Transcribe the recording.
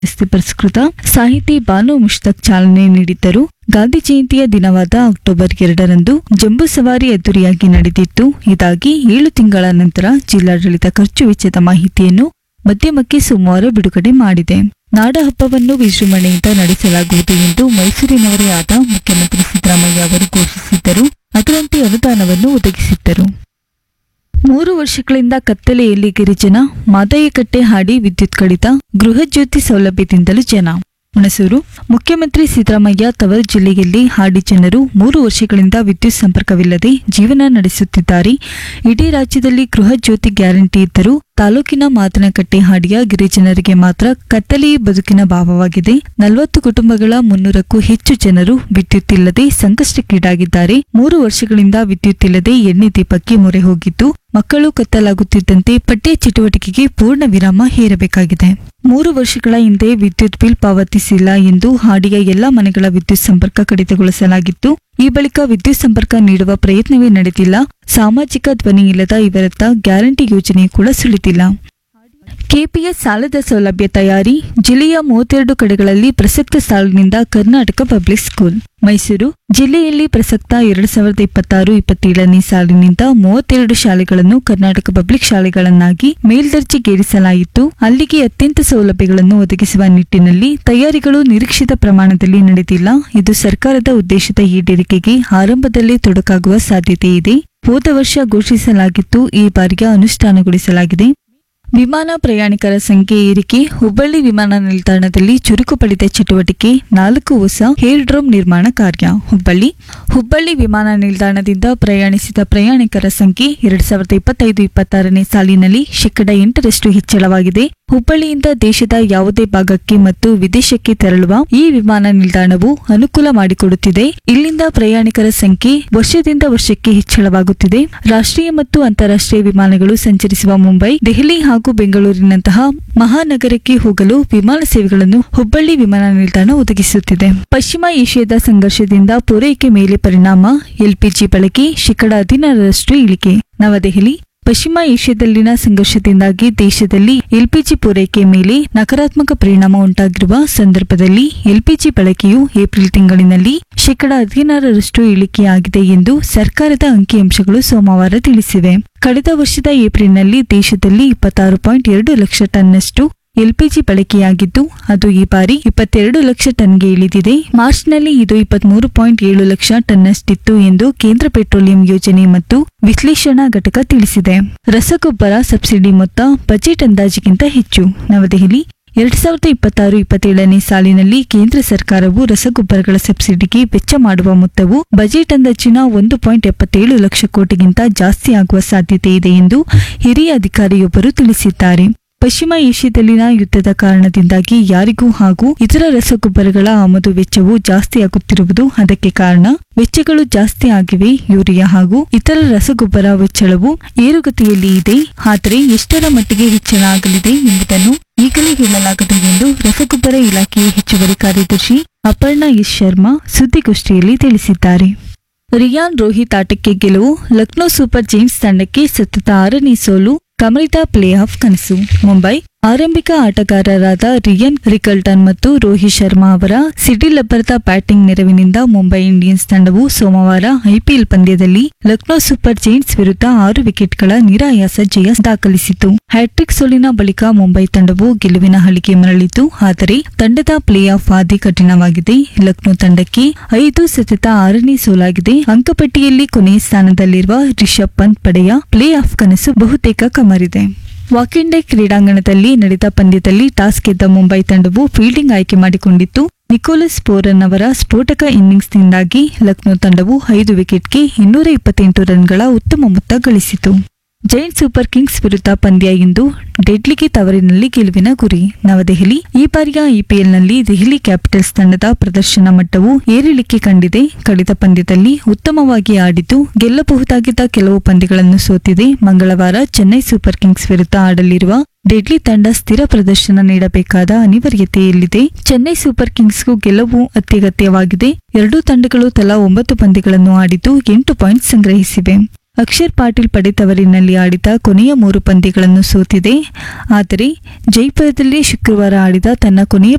ಪ್ರಶಸ್ತಿ ಪುರಸ್ಕೃತ ಸಾಹಿತಿ ಬಾನು ಮುಷ್ತಾಕ್ ಚಾಲನೆ ನೀಡಿದ್ದರು ಗಾಂಧಿ ಜಯಂತಿಯ ದಿನವಾದ ಅಕ್ಟೋಬರ್ ಎರಡರಂದು ಜಂಬೂ ಸವಾರಿ ಅದ್ದೂರಿಯಾಗಿ ನಡೆದಿತ್ತು ಇದಾಗಿ ಏಳು ತಿಂಗಳ ನಂತರ ಜಿಲ್ಲಾಡಳಿತ ಖರ್ಚು ವೆಚ್ಚದ ಮಾಹಿತಿಯನ್ನು ಮಧ್ಯಮಕ್ಕೆ ಸೋಮವಾರ ಬಿಡುಗಡೆ ಮಾಡಿದೆ ನಾಡಹಬ್ಬವನ್ನು ವಿಜೃಂಭಣೆಯಿಂದ ನಡೆಸಲಾಗುವುದು ಎಂದು ಮೈಸೂರಿನವರೇ ಆದ ಮುಖ್ಯಮಂತ್ರಿ ಸಿದ್ದರಾಮಯ್ಯ ಅವರು ಘೋಷಿಸಿದ್ದರು ಅದರಂತೆ ಅನುದಾನವನ್ನು ಒದಗಿಸಿದ್ದರು ಮೂರು ವರ್ಷಗಳಿಂದ ಕತ್ತಲೆಯಲ್ಲಿ ಗಿರಿಜನ ಮಾದಯ್ಯಕಟ್ಟೆ ಹಾಡಿ ವಿದ್ಯುತ್ ಕಡಿತ ಗೃಹಜ್ಯೋತಿ ಸೌಲಭ್ಯದಿಂದಲೂ ಜನ ಹುಣಸೂರು ಮುಖ್ಯಮಂತ್ರಿ ಸಿದ್ದರಾಮಯ್ಯ ತವರು ಜಿಲ್ಲೆಯಲ್ಲಿ ಹಾಡಿ ಜನರು ಮೂರು ವರ್ಷಗಳಿಂದ ವಿದ್ಯುತ್ ಸಂಪರ್ಕವಿಲ್ಲದೆ ಜೀವನ ನಡೆಸುತ್ತಿದ್ದಾರೆ ಇಡೀ ರಾಜ್ಯದಲ್ಲಿ ಗೃಹ ಜ್ಯೋತಿ ಗ್ಯಾರಂಟಿ ಇದ್ದರೂ ತಾಲೂಕಿನ ಮಾದನಕಟ್ಟೆ ಹಾಡಿಯ ಗಿರಿಜನರಿಗೆ ಮಾತ್ರ ಕತ್ತಲೆಯೇ ಬದುಕಿನ ಭಾವವಾಗಿದೆ ನಲವತ್ತು ಕುಟುಂಬಗಳ ಮುನ್ನೂರಕ್ಕೂ ಹೆಚ್ಚು ಜನರು ವಿದ್ಯುತ್ ಇಲ್ಲದೆ ಸಂಕಷ್ಟಕ್ಕೀಡಾಗಿದ್ದಾರೆ ಮೂರು ವರ್ಷಗಳಿಂದ ವಿದ್ಯುತ್ ಇಲ್ಲದೆ ಎಣ್ಣೆ ದೀಪಕ್ಕೆ ಮೊರೆ ಹೋಗಿದ್ದು ಮಕ್ಕಳು ಕತ್ತಲಾಗುತ್ತಿದ್ದಂತೆ ಪಠ್ಯ ಚಟುವಟಿಕೆಗೆ ಪೂರ್ಣ ವಿರಾಮ ಹೇರಬೇಕಾಗಿದೆ ಮೂರು ವರ್ಷಗಳ ಹಿಂದೆ ವಿದ್ಯುತ್ ಬಿಲ್ ಪಾವತಿಸಿಲ್ಲ ಎಂದು ಹಾಡಿಯ ಎಲ್ಲಾ ಮನೆಗಳ ವಿದ್ಯುತ್ ಸಂಪರ್ಕ ಕಡಿತಗೊಳಿಸಲಾಗಿತ್ತು ಈ ಬಳಿಕ ವಿದ್ಯುತ್ ಸಂಪರ್ಕ ನೀಡುವ ಪ್ರಯತ್ನವೇ ನಡೆದಿಲ್ಲ ಸಾಮಾಜಿಕ ಧ್ವನಿ ಇಲ್ಲದ ಇವರತ್ತ ಗ್ಯಾರಂಟಿ ಯೋಜನೆ ಕೂಡ ಸುಳಿತಿಲ್ಲ ಕೆಪಿಎಸ್ ಸಾಲದ ಸೌಲಭ್ಯ ತಯಾರಿ ಜಿಲ್ಲೆಯ ಮೂವತ್ತೆರಡು ಕಡೆಗಳಲ್ಲಿ ಪ್ರಸಕ್ತ ಸಾಲಿನಿಂದ ಕರ್ನಾಟಕ ಪಬ್ಲಿಕ್ ಸ್ಕೂಲ್ ಮೈಸೂರು ಜಿಲ್ಲೆಯಲ್ಲಿ ಪ್ರಸಕ್ತ ಎರಡ್ ಸಾವಿರದ ಇಪ್ಪತ್ತಾರು ಇಪ್ಪತ್ತೇಳನೇ ಸಾಲಿನಿಂದ ಮೂವತ್ತೆರಡು ಶಾಲೆಗಳನ್ನು ಕರ್ನಾಟಕ ಪಬ್ಲಿಕ್ ಶಾಲೆಗಳನ್ನಾಗಿ ಮೇಲ್ದರ್ಜೆಗೇರಿಸಲಾಯಿತು ಅಲ್ಲಿಗೆ ಅತ್ಯಂತ ಸೌಲಭ್ಯಗಳನ್ನು ಒದಗಿಸುವ ನಿಟ್ಟಿನಲ್ಲಿ ತಯಾರಿಗಳು ನಿರೀಕ್ಷಿತ ಪ್ರಮಾಣದಲ್ಲಿ ನಡೆದಿಲ್ಲ ಇದು ಸರ್ಕಾರದ ಉದ್ದೇಶದ ಈಡೇರಿಕೆಗೆ ಆರಂಭದಲ್ಲೇ ತೊಡಕಾಗುವ ಸಾಧ್ಯತೆ ಇದೆ ಹೋದ ವರ್ಷ ಘೋಷಿಸಲಾಗಿತ್ತು ಈ ಬಾರಿಗೆ ಅನುಷ್ಠಾನಗೊಳಿಸಲಾಗಿದೆ ವಿಮಾನ ಪ್ರಯಾಣಿಕರ ಸಂಖ್ಯೆ ಏರಿಕೆ ಹುಬ್ಬಳ್ಳಿ ವಿಮಾನ ನಿಲ್ದಾಣದಲ್ಲಿ ಚುರುಕು ಪಡೆದ ಚಟುವಟಿಕೆ ನಾಲ್ಕು ಹೊಸ ಏರ್ ಡ್ರೋಮ್ ನಿರ್ಮಾಣ ಕಾರ್ಯ ಹುಬ್ಬಳ್ಳಿ ಹುಬ್ಬಳ್ಳಿ ವಿಮಾನ ನಿಲ್ದಾಣದಿಂದ ಪ್ರಯಾಣಿಸಿದ ಪ್ರಯಾಣಿಕರ ಸಂಖ್ಯೆ ಎರಡ್ ಸಾವಿರದ ಇಪ್ಪತ್ತೈದು ಇಪ್ಪತ್ತಾರನೇ ಸಾಲಿನಲ್ಲಿ ಶೇಕಡ ಎಂಟರಷ್ಟು ಹೆಚ್ಚಳವಾಗಿದೆ ಹುಬ್ಬಳ್ಳಿಯಿಂದ ದೇಶದ ಯಾವುದೇ ಭಾಗಕ್ಕೆ ಮತ್ತು ವಿದೇಶಕ್ಕೆ ತೆರಳುವ ಈ ವಿಮಾನ ನಿಲ್ದಾಣವು ಅನುಕೂಲ ಮಾಡಿಕೊಡುತ್ತಿದೆ ಇಲ್ಲಿಂದ ಪ್ರಯಾಣಿಕರ ಸಂಖ್ಯೆ ವರ್ಷದಿಂದ ವರ್ಷಕ್ಕೆ ಹೆಚ್ಚಳವಾಗುತ್ತಿದೆ ರಾಷ್ಟ್ರೀಯ ಮತ್ತು ಅಂತಾರಾಷ್ಟ್ರೀಯ ವಿಮಾನಗಳು ಸಂಚರಿಸುವ ಮುಂಬೈ ದೆಹಲಿ ಹಾಗೂ ಬೆಂಗಳೂರಿನಂತಹ ಮಹಾನಗರಕ್ಕೆ ಹೋಗಲು ವಿಮಾನ ಸೇವೆಗಳನ್ನು ಹುಬ್ಬಳ್ಳಿ ವಿಮಾನ ನಿಲ್ದಾಣ ಒದಗಿಸುತ್ತಿದೆ ಪಶ್ಚಿಮ ಏಷ್ಯಾದ ಸಂಘರ್ಷದಿಂದ ಪೂರೈಕೆ ಮೇಲೆ ಪರಿಣಾಮ ಎಲ್ಪಿಜಿ ಬಳಕೆ ಶೇಕಡ ಹದಿನಾರರಷ್ಟು ಇಳಿಕೆ ನವದೆಹಲಿ ಪಶ್ಚಿಮ ಏಷ್ಯಾದಲ್ಲಿನ ಸಂಘರ್ಷದಿಂದಾಗಿ ದೇಶದಲ್ಲಿ ಎಲ್ಪಿಜಿ ಪೂರೈಕೆ ಮೇಲೆ ನಕಾರಾತ್ಮಕ ಪರಿಣಾಮ ಉಂಟಾಗಿರುವ ಸಂದರ್ಭದಲ್ಲಿ ಎಲ್ಪಿಜಿ ಬಳಕೆಯು ಏಪ್ರಿಲ್ ತಿಂಗಳಿನಲ್ಲಿ ಶೇಕಡ ಹದಿನಾರರಷ್ಟು ಇಳಿಕೆಯಾಗಿದೆ ಎಂದು ಸರ್ಕಾರದ ಅಂಕಿಅಂಶಗಳು ಸೋಮವಾರ ತಿಳಿಸಿವೆ ಕಳೆದ ವರ್ಷದ ಏಪ್ರಿಲ್ನಲ್ಲಿ ದೇಶದಲ್ಲಿ ಇಪ್ಪತ್ತಾರು ಪಾಯಿಂಟ್ ಎರಡು ಲಕ್ಷ ಟನ್ನಷ್ಟು ಎಲ್ಪಿಜಿ ಬಳಕೆಯಾಗಿದ್ದು ಅದು ಈ ಬಾರಿ ಇಪ್ಪತ್ತೆರಡು ಲಕ್ಷ ಟನ್ಗೆ ಇಳಿದಿದೆ ಮಾರ್ಚ್ನಲ್ಲಿ ಇದು ಇಪ್ಪತ್ಮೂರು ಪಾಯಿಂಟ್ ಏಳು ಲಕ್ಷ ಟನ್ನಷ್ಟಿತ್ತು ಎಂದು ಕೇಂದ್ರ ಪೆಟ್ರೋಲಿಯಂ ಯೋಜನೆ ಮತ್ತು ವಿಶ್ಲೇಷಣಾ ಘಟಕ ತಿಳಿಸಿದೆ ರಸಗೊಬ್ಬರ ಸಬ್ಸಿಡಿ ಮೊತ್ತ ಬಜೆಟ್ ಅಂದಾಜಿಗಿಂತ ಹೆಚ್ಚು ನವದೆಹಲಿ ಎರಡ್ ಸಾವಿರದ ಇಪ್ಪತ್ತಾರು ಇಪ್ಪತ್ತೇಳನೇ ಸಾಲಿನಲ್ಲಿ ಕೇಂದ್ರ ಸರ್ಕಾರವು ರಸಗೊಬ್ಬರಗಳ ಸಬ್ಸಿಡಿಗೆ ವೆಚ್ಚ ಮಾಡುವ ಮೊತ್ತವು ಬಜೆಟ್ ಅಂದಾಜಿನ ಒಂದು ಪಾಯಿಂಟ್ ಎಪ್ಪತ್ತೇಳು ಲಕ್ಷ ಕೋಟಿಗಿಂತ ಜಾಸ್ತಿ ಆಗುವ ಸಾಧ್ಯತೆ ಇದೆ ಎಂದು ಹಿರಿಯ ಅಧಿಕಾರಿಯೊಬ್ಬರು ತಿಳಿಸಿದ್ದಾರೆ ಪಶ್ಚಿಮ ಏಷ್ಯಾದಲ್ಲಿನ ಯುದ್ಧದ ಕಾರಣದಿಂದಾಗಿ ಯಾರಿಗೂ ಹಾಗೂ ಇತರ ರಸಗೊಬ್ಬರಗಳ ಆಮದು ವೆಚ್ಚವು ಜಾಸ್ತಿಯಾಗುತ್ತಿರುವುದು ಅದಕ್ಕೆ ಕಾರಣ ವೆಚ್ಚಗಳು ಜಾಸ್ತಿ ಆಗಿವೆ ಯೂರಿಯಾ ಹಾಗೂ ಇತರ ರಸಗೊಬ್ಬರ ವೆಚ್ಚಳವು ಏರುಗತಿಯಲ್ಲಿ ಇದೆ ಆದರೆ ಎಷ್ಟರ ಮಟ್ಟಿಗೆ ಹೆಚ್ಚಳ ಆಗಲಿದೆ ಎಂಬುದನ್ನು ಈಗಲೇ ಹೇಳಲಾಗದು ಎಂದು ರಸಗೊಬ್ಬರ ಇಲಾಖೆಯ ಹೆಚ್ಚುವರಿ ಕಾರ್ಯದರ್ಶಿ ಅಪರ್ಣಾ ಎಸ್ ಶರ್ಮಾ ಸುದ್ದಿಗೋಷ್ಠಿಯಲ್ಲಿ ತಿಳಿಸಿದ್ದಾರೆ ರಿಯಾನ್ ರೋಹಿತ್ ಆಟಕ್ಕೆ ಗೆಲುವು ಲಕ್ನೋ ಸೂಪರ್ ಜೈಂಟ್ಸ್ ತಂಡಕ್ಕೆ ಸತತ ಆರನೇ ಸೋಲು ಕಮಲಿತ ಪ್ಲೇ ಆಫ್ ಕನಸು ಮುಂಬೈ ಆರಂಭಿಕ ಆಟಗಾರರಾದ ರಿಯನ್ ರಿಕಲ್ಟನ್ ಮತ್ತು ರೋಹಿತ್ ಶರ್ಮಾ ಅವರ ಸಿಡಿಲಬ್ಬರದ ಬ್ಯಾಟಿಂಗ್ ನೆರವಿನಿಂದ ಮುಂಬೈ ಇಂಡಿಯನ್ಸ್ ತಂಡವು ಸೋಮವಾರ ಐಪಿಎಲ್ ಪಂದ್ಯದಲ್ಲಿ ಲಕ್ನೋ ಸೂಪರ್ ಜೈಂಟ್ಸ್ ವಿರುದ್ಧ ಆರು ವಿಕೆಟ್ಗಳ ನಿರಾಯಾಸ ಜಯ ದಾಖಲಿಸಿತು ಹ್ಯಾಟ್ರಿಕ್ ಸೋಲಿನ ಬಳಿಕ ಮುಂಬೈ ತಂಡವು ಗೆಲುವಿನ ಹಳಿಗೆ ಮರಳಿತು ಆದರೆ ತಂಡದ ಪ್ಲೇ ಆಫ್ ಹಾದಿ ಕಠಿಣವಾಗಿದೆ ಲಕ್ನೋ ತಂಡಕ್ಕೆ ಐದು ಸತತ ಆರನೇ ಸೋಲಾಗಿದೆ ಅಂಕಪಟ್ಟಿಯಲ್ಲಿ ಕೊನೆಯ ಸ್ಥಾನದಲ್ಲಿರುವ ರಿಷಬ್ ಪಂತ್ ಪಡೆಯ ಪ್ಲೇ ಆಫ್ ಕನಸು ಬಹುತೇಕ ಕಮರಿದೆ ವಾಕಿಂಗ್ ಡೇ ಕ್ರೀಡಾಂಗಣದಲ್ಲಿ ನಡೆದ ಪಂದ್ಯದಲ್ಲಿ ಟಾಸ್ ಗೆದ್ದ ಮುಂಬೈ ತಂಡವು ಫೀಲ್ಡಿಂಗ್ ಆಯ್ಕೆ ಮಾಡಿಕೊಂಡಿತ್ತು ನಿಕೋಲಸ್ ಪೋರನ್ ಅವರ ಸ್ಫೋಟಕ ಇನ್ನಿಂಗ್ಸ್ನಿಂದಾಗಿ ಲಕ್ನೋ ತಂಡವು ಐದು ವಿಕೆಟ್ಗೆ ಇನ್ನೂರ ಇಪ್ಪತ್ತೆಂಟು ರನ್ಗಳ ಉತ್ತಮ ಮೊತ್ತ ಗಳಿಸಿತು ಜೈಂಟ್ ಸೂಪರ್ ಕಿಂಗ್ಸ್ ವಿರುದ್ಧ ಪಂದ್ಯ ಇಂದು ಡೆಡ್ಲಿಗೆ ತವರಿನಲ್ಲಿ ಗೆಲುವಿನ ಗುರಿ ನವದೆಹಲಿ ಈ ಬಾರಿಯ ಐಪಿಎಲ್ನಲ್ಲಿ ದೆಹಲಿ ಕ್ಯಾಪಿಟಲ್ಸ್ ತಂಡದ ಪ್ರದರ್ಶನ ಮಟ್ಟವು ಏರಿಳಿಕೆ ಕಂಡಿದೆ ಕಳೆದ ಪಂದ್ಯದಲ್ಲಿ ಉತ್ತಮವಾಗಿ ಆಡಿದ್ದು ಗೆಲ್ಲಬಹುದಾಗಿದ್ದ ಕೆಲವು ಪಂದ್ಯಗಳನ್ನು ಸೋತಿದೆ ಮಂಗಳವಾರ ಚೆನ್ನೈ ಸೂಪರ್ ಕಿಂಗ್ಸ್ ವಿರುದ್ಧ ಆಡಲಿರುವ ಡೆಡ್ಲಿ ತಂಡ ಸ್ಥಿರ ಪ್ರದರ್ಶನ ನೀಡಬೇಕಾದ ಅನಿವಾರ್ಯತೆಯಲ್ಲಿದೆ ಚೆನ್ನೈ ಸೂಪರ್ ಕಿಂಗ್ಸ್ಗೂ ಗೆಲುವು ಅತ್ಯಗತ್ಯವಾಗಿದೆ ಎರಡೂ ತಂಡಗಳು ತಲಾ ಒಂಬತ್ತು ಪಂದ್ಯಗಳನ್ನು ಆಡಿದ್ದು ಎಂಟು ಪಾಯಿಂಟ್ ಸಂಗ್ರಹಿಸಿವೆ ಅಕ್ಷರ್ ಪಾಟೀಲ್ ಪಡೆತವರಿನಲ್ಲಿ ಆಡಿದ ಕೊನೆಯ ಮೂರು ಪಂದ್ಯಗಳನ್ನು ಸೋತಿದೆ ಆದರೆ ಜೈಪುರದಲ್ಲಿ ಶುಕ್ರವಾರ ಆಡಿದ ತನ್ನ ಕೊನೆಯ